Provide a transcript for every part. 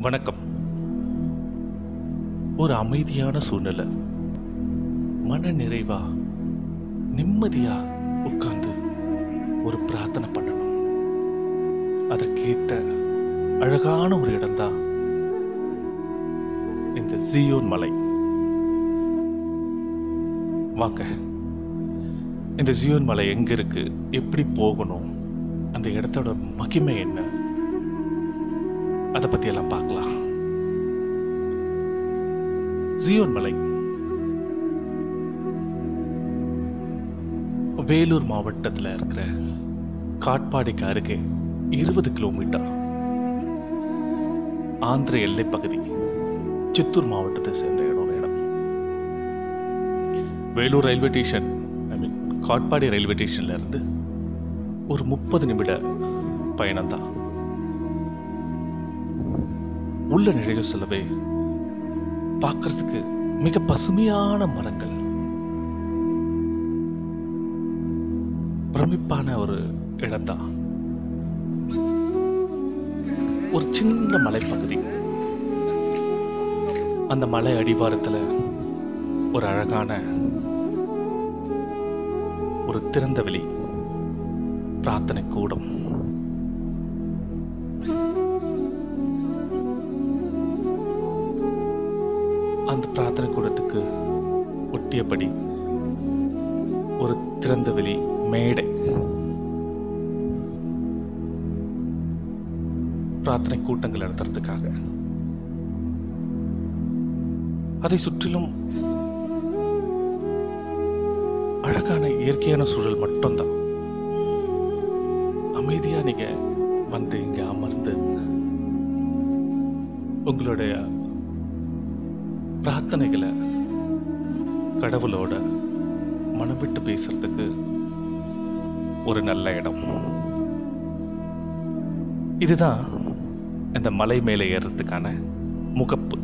வணக்கம் ஒரு அமைதியான சூழ்நிலை மன நிறைவா நிம்மதியா உட்கார்ந்து ஒரு பிரார்த்தனை பண்ணணும் அதற்கேற்ற அழகான ஒரு இடம்தான் இந்த ஜியோன் மலை வாங்க இந்த ஜியோன் மலை எங்க இருக்கு எப்படி போகணும் அந்த இடத்தோட மகிமை என்ன அதை பத்தி எல்லாம் பார்க்கலாம் ஜியோன் மலை வேலூர் மாவட்டத்தில் இருக்கிற காட்பாடிக்கு அருகே இருபது கிலோமீட்டர் ஆந்திர எல்லை பகுதி சித்தூர் மாவட்டத்தை சேர்ந்த இடம் ஒரு இடம் Vellore railway station I mean Katpadi railway ஸ்டேஷன்ல இருந்து ஒரு முப்பது நிமிட பயணம்தான் உள்ள நுழைய சொல்லவே பார்க்கறதுக்கு மிக பசுமையான மரங்கள் பிரமிப்பான ஒரு இடம்தான் ஒரு சின்ன மலைப்பகுதி அந்த மலை அடிவாரத்துல ஒரு அழகான ஒரு திறந்த வெளி பிரார்த்தனை கூடம் அந்த பிரார்த்தனை கூடத்துக்கு ஒட்டியபடி ஒரு திறந்த வெளி மேடை பிரார்த்தனை கூட்டங்கள் நடத்துறதுக்காக அதை சுற்றிலும் அழகான இயற்கையான சூழல் மட்டும்தான் அமைதியா நீங்க வந்து இங்க அமர்ந்து உங்களுடைய பிரார்த்தனைகளை கடவுளோட மனம் விட்டு பேசுறதுக்கு ஒரு நல்ல இடம் இதுதான் இந்த மலை மேலே ஏறுறதுக்கான முகப்பு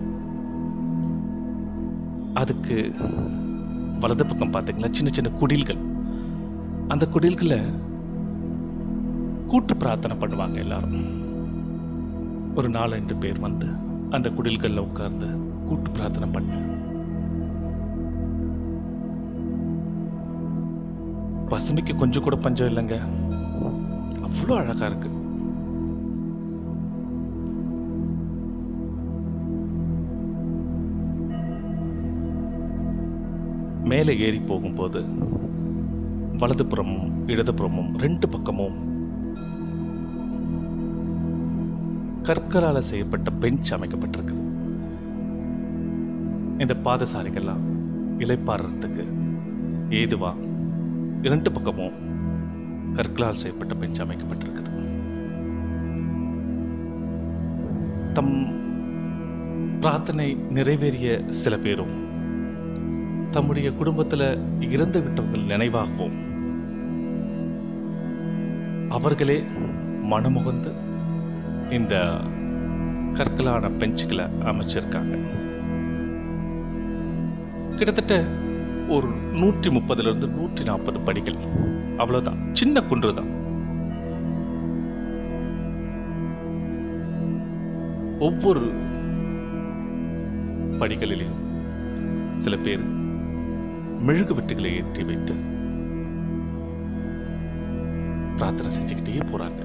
அதுக்கு வலது பக்கம் பார்த்தீங்கன்னா சின்ன சின்ன குடில்கள் அந்த குடில்களை கூட்டு பிரார்த்தனை பண்ணுவாங்க எல்லாரும் ஒரு நாலஞ்சு பேர் வந்து அந்த குடில்கள்ல உட்கார்ந்து கூட்டு பிரார்த்தனை பண்ணு பசுமைக்கு கொஞ்சம் கூட பஞ்சம் இல்லைங்க அவ்வளோ அழகா இருக்கு மேலே ஏறி போகும்போது வலதுபுறமும் இடதுபுறமும் ரெண்டு பக்கமும் கற்களால செய்யப்பட்ட பெஞ்ச் அமைக்கப்பட்டிருக்கு இந்த பாதசாரிகள்லாம் இலைப்பாடுறதுக்கு ஏதுவா இரண்டு பக்கமும் கற்களால் செய்யப்பட்ட பெஞ்ச் அமைக்கப்பட்டிருக்குது தம் பிரார்த்தனை நிறைவேறிய சில பேரும் தம்முடைய குடும்பத்துல இறந்து விட்டவர்கள் நினைவாகவும் அவர்களே மனமுகந்து இந்த கற்களான பெஞ்சுகளை அமைச்சிருக்காங்க கிட்டத்தட்ட ஒரு நூற்றி முப்பதுல இருந்து நூற்றி நாற்பது படிகள் அவ்வளவுதான் சின்ன குன்று தான் ஒவ்வொரு படிகளிலும் சில பேர் மெழுகு வெட்டுகளை ஏற்றி வைத்து பிரார்த்தனை செஞ்சுக்கிட்டே போறாங்க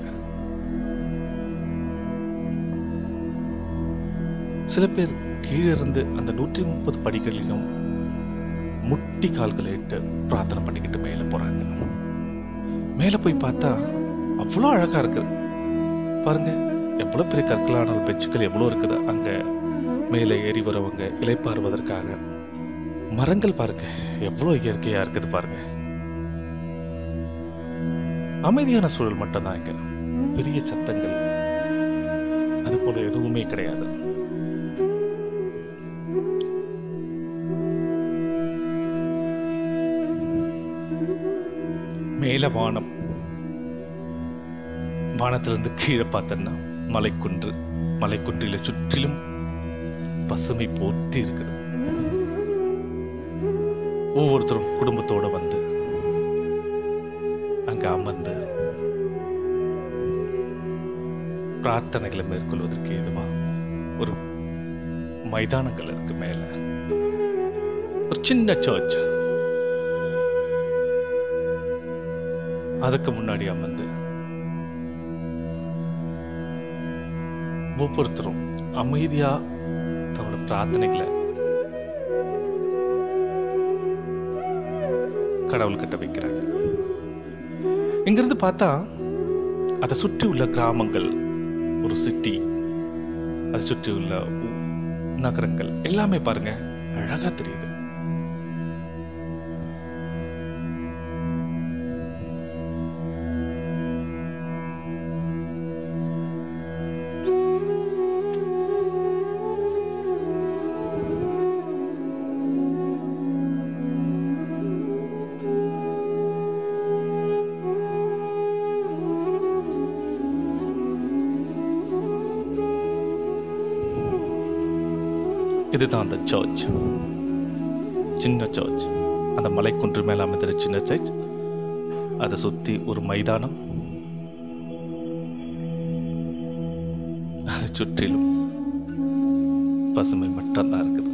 சில பேர் கீழே இருந்து அந்த நூற்றி முப்பது படிகளிலும் முட்டி கால்களை இட்டு பிரார்த்தனை பண்ணிக்கிட்டு மேலே போறாங்க மேலே போய் பார்த்தா அவ்வளோ அழகா இருக்கு பாருங்க எவ்வளோ பெரிய கற்களான பெஞ்சுக்கள் எவ்வளோ இருக்குது அங்க மேலே ஏறி வரவங்க இலைப்பாறுவதற்காக மரங்கள் பாருங்க எவ்வளோ இயற்கையா இருக்குது பாருங்க அமைதியான சூழல் மட்டும்தான் இங்க பெரிய சத்தங்கள் அது போல எதுவுமே கிடையாது மேல வானம் வானத்திலிருந்து கீழே பார்த்தோன்னா மலைக்குன்று மலைக்குன்றில சுற்றிலும் பசுமை போற்றி இருக்குது ஒவ்வொருத்தரும் குடும்பத்தோட வந்து அங்க அமர்ந்து பிரார்த்தனைகளை மேற்கொள்வதற்கு ஏதுவா ஒரு மைதானங்கள் இருக்கு மேல ஒரு சின்ன சர்ச் அதுக்கு முன்னாடி அமர்ந்து ஒவ்வொருத்தரும் அமைதியா தன்னோட பிரார்த்தனைகளை கடவுள்கிட்ட வைக்கிறாங்க இங்கிருந்து பார்த்தா அதை சுற்றி உள்ள கிராமங்கள் ஒரு சிட்டி அதை சுற்றி உள்ள ஊ- நகரங்கள் எல்லாமே பாருங்க அழகா தெரியுது இதுதான் அந்த சர்ச் சின்ன சர்ச் அந்த மலைக்குன்று மேல அமைந்திருக்க சின்ன சர்ச் அதை சுத்தி ஒரு மைதானம் அதை சுற்றிலும் பசுமை மட்டும்தான் இருக்குது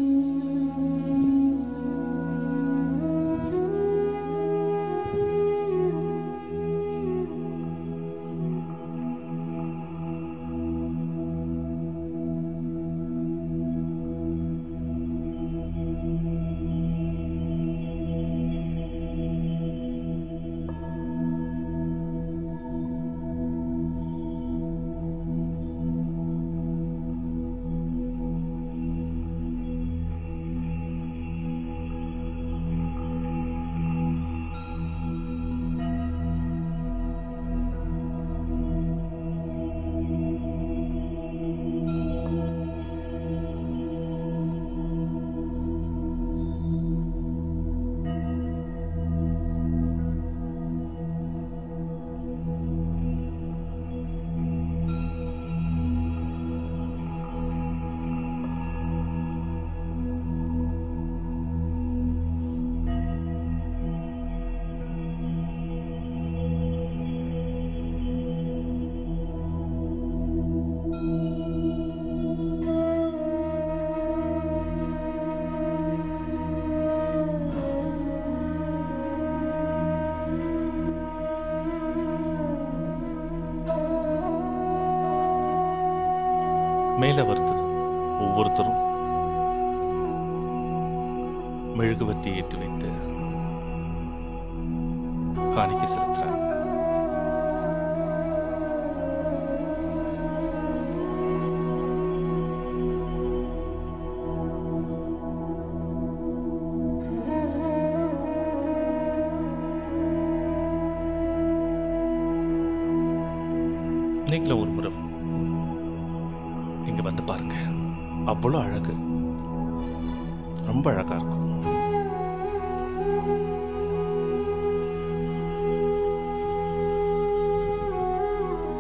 மேல வருது ஒவ்வொருத்தரும் மெழுகுவத்தி ஏற்றி வைத்து காணிக்கை செலுத்துறாங்க நீங்களும் ஒரு முறை இங்க வந்து பாருங்க அவ்வளோ அழகு ரொம்ப அழகா இருக்கும்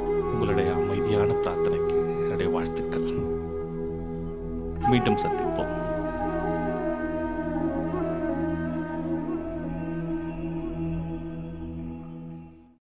உங்களுடைய அமைதியான பிரார்த்தனைக்கு என்னுடைய வாழ்த்துக்கள் மீண்டும் சந்திப்போம்